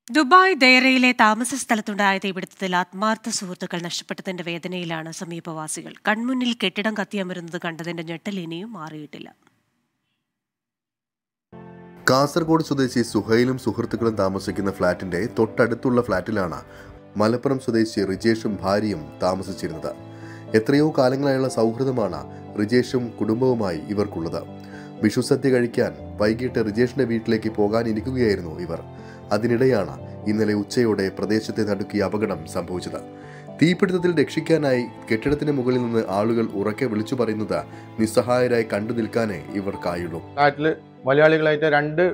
Dubai ദേറയിലെ താമസ സ്ഥലത്തുണ്ടായ തീപിടുത്തത്തിൽ ആത്മാർത്ഥ സുഹൃത്തുക്കൾ നഷ്ടപ്പെട്ടതിന്റെ വേദനയിലാണ് സമീപവാസികൾ കൺമുന്നിൽ കെട്ടിടം കത്തിയമരുന്നത് കണ്ടതിന്റെ ഞെട്ടൽ ഇനിയും മാറിയിട്ടില്ല കാസർഗോഡ് സ്വദേശി സുഹൈലും സുഹൃത്തുക്കളും താമസിക്കുന്ന ഫ്ളാറ്റിന്റെ തൊട്ടടുത്തുള്ള ഫ്ളാറ്റിലാണ് മലപ്പുറം സ്വദേശി റിജേഷും ഭാര്യയും താമസിച്ചിരുന്നത് എത്രയോ കാലങ്ങളായുള്ള സൗഹൃദമാണ് റിജേഷും കുടുംബവുമായി ഇവർക്കുള്ളത് വിഷുസദ്യ കഴിക്കാൻ വൈകിട്ട് റിജേഷിന്റെ വീട്ടിലേക്ക് പോകാനിരിക്കുകയായിരുന്നു ഇവർ അതിനിടെയാണ് ഇന്നലെ ഉച്ചയോടെ പ്രദേശത്തെ നടുക്കിയ അപകടം സംഭവിച്ചത് തീപിടുത്തത്തിൽ രക്ഷിക്കാനായി കെട്ടിടത്തിന് മുകളിൽ നിന്ന് ആളുകൾ ഉറക്കെ വിളിച്ചു പറയുന്നത് നിസ്സഹായരായി കണ്ടു നിൽക്കാനേ ഇവർക്കായുള്ളൂ നാട്ടില് മലയാളികളായിട്ട് രണ്ട്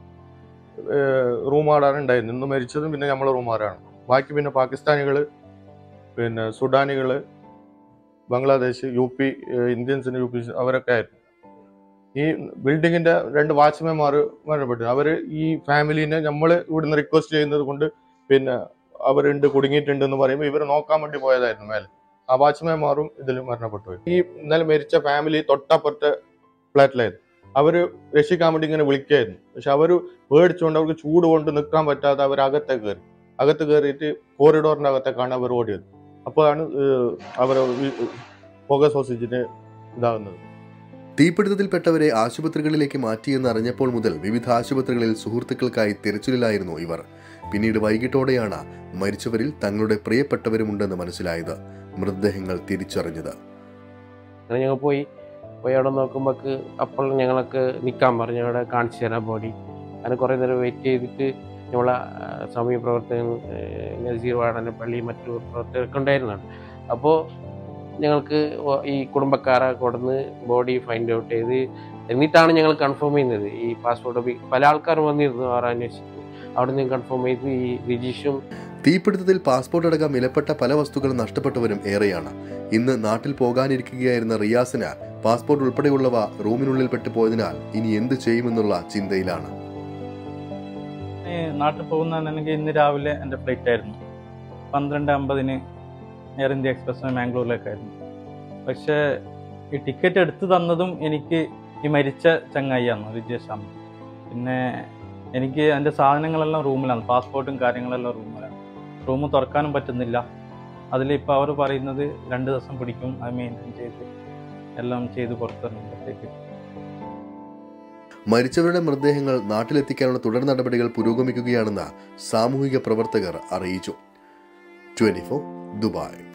റൂമാടാണ് ഉണ്ടായിരുന്നത് ഇന്ന് മരിച്ചതും പിന്നെ നമ്മളെ റൂമാരാണ് ബാക്കി പിന്നെ പാകിസ്ഥാനികൾ പിന്നെ സുഡാനികൾ ബംഗ്ലാദേശ് യു പി ഇന്ത്യൻസിന് യു പി അവരൊക്കെ ആയിരുന്നു ഈ ബിൽഡിങ്ങിന്റെ രണ്ട് വാച്ച്മാൻമാർ മരണപ്പെട്ടു അവര് ഈ ഫാമിലിനെ നമ്മൾ ഇവിടുന്ന് റിക്വസ്റ്റ് ചെയ്യുന്നത് കൊണ്ട് പിന്നെ അവരുണ്ട് കുടുങ്ങിയിട്ടുണ്ട് എന്ന് പറയുമ്പോൾ ഇവർ നോക്കാൻ വേണ്ടി പോയതായിരുന്നു മേലെ ആ വാച്ച്മാൻമാറും ഇതിൽ മരണപ്പെട്ടു പോയി. ഈ ഇന്നലെ മരിച്ച ഫാമിലി തൊട്ടപ്പുറത്തെ ഫ്ലാറ്റിലായിരുന്നു അവര് രക്ഷിക്കാൻ വേണ്ടി ഇങ്ങനെ വിളിക്കായിരുന്നു പക്ഷെ അവര് പേടിച്ചുകൊണ്ട് അവർക്ക് ചൂട് കൊണ്ട് നിൽക്കാൻ പറ്റാതെ അവർ അകത്തേക്ക് കയറി അകത്ത് കയറിയിട്ട് കോറിഡോറിന്റെ അകത്തേക്കാണ് അവർ ഓടിയത് അപ്പോഴാണ് അവർ പുക ശ്വസിച്ചിട്ട് ഇതാകുന്നത് തീപിടുത്തത്തിൽപ്പെട്ടവരെ ആശുപത്രികളിലേക്ക് മാറ്റിയെന്ന് അറിഞ്ഞപ്പോൾ മുതൽ വിവിധ ആശുപത്രികളിൽ സുഹൃത്തുക്കൾക്കായി തിരച്ചിലിലായിരുന്നു ഇവർ പിന്നീട് വൈകിട്ടോടെയാണ് മരിച്ചവരിൽ തങ്ങളുടെ പ്രിയപ്പെട്ടവരുമുണ്ടെന്ന് മനസ്സിലായത് മൃതദേഹങ്ങൾ തിരിച്ചറിഞ്ഞത് അങ്ങനെ ഞങ്ങൾ പോയി പോയി അവിടെ നോക്കുമ്പോൾക്ക് അപ്പോൾ ഞങ്ങൾക്ക് നിൽക്കാൻ പറഞ്ഞു അവിടെ കാണിച്ചു തരാൻ ബോഡി അങ്ങനെ കുറേ നേരം വെയിറ്റ് ചെയ്തിട്ട് നമ്മളെ സമീപ പ്രവർത്തകൻ നസീർ വാടന പള്ളി മറ്റു പ്രവർത്തകരൊക്കെ ഉണ്ടായിരുന്നതാണ് അപ്പോൾ ഞങ്ങൾക്ക് ഓ- ഈ കുടുംബക്കാരെ കൊടുന്ന് ബോഡി ഫൈൻഡ് ഔട്ട് ചെയ്ത് എന്നിട്ടാണ് ഞങ്ങൾ കൺഫേം ചെയ്യുന്നത് ഈ പാസ്പോർട്ട് ഓഫീസ് പല ആൾക്കാരും വന്നിരുന്നു അവരെ അന്വേഷിച്ചു അവിടെ നിന്ന് കൺഫേം ചെയ്ത് ഈ രജീഷും തീപിടുത്തത്തിൽ പാസ്പോർട്ട് അടക്കം വിലപ്പെട്ട പല വസ്തുക്കളും നഷ്ടപ്പെട്ടവരും ഏറെയാണ് ഇന്ന് നാട്ടിൽ പോകാനിരിക്കുകയായിരുന്ന റിയാസിന് പാസ്പോർട്ട് ഉൾപ്പെടെയുള്ളവ റൂമിനുള്ളിൽ പെട്ടു പോയതിനാൽ ഇനി എന്ത് ചെയ്യുമെന്നുള്ള ചിന്തയിലാണ് ഈ നാട്ടിൽ പോകുന്നതാണെങ്കിൽ ഇന്ന് രാവിലെ എൻ്റെ ഫ്ലൈറ്റ് ആയിരുന്നു പന്ത്രണ്ട് അമ്പതിന് എയർ ഇന്ത്യ എക്സ്പ്രസ് മാംഗ്ലൂരിലേക്കായിരുന്നു പക്ഷേ ഈ ടിക്കറ്റ് എടുത്തു തന്നതും എനിക്ക് ഈ മരിച്ച ചങ്ങായിയാണ് റിജേഷാണ് പിന്നെ എനിക്ക് എൻ്റെ സാധനങ്ങളെല്ലാം റൂമിലാണ് പാസ്പോർട്ടും കാര്യങ്ങളെല്ലാം റൂമിലാണ് റൂം തുറക്കാനും പറ്റുന്നില്ല അതിലിപ്പോൾ അവർ പറയുന്നത് രണ്ട് ദിവസം പിടിക്കും അത് മെയിൻറ്റെയിൻ ചെയ്ത് എല്ലാം ചെയ്ത് പുറത്തിറങ്ങുമ്പോഴത്തേക്ക് മരിച്ചവരുടെ മൃതദേഹങ്ങൾ നാട്ടിലെത്തിക്കാനുള്ള തുടർ നടപടികൾ പുരോഗമിക്കുകയാണെന്ന് സാമൂഹിക പ്രവർത്തകർ അറിയിച്ചു ട്വന്റി ദുബായ്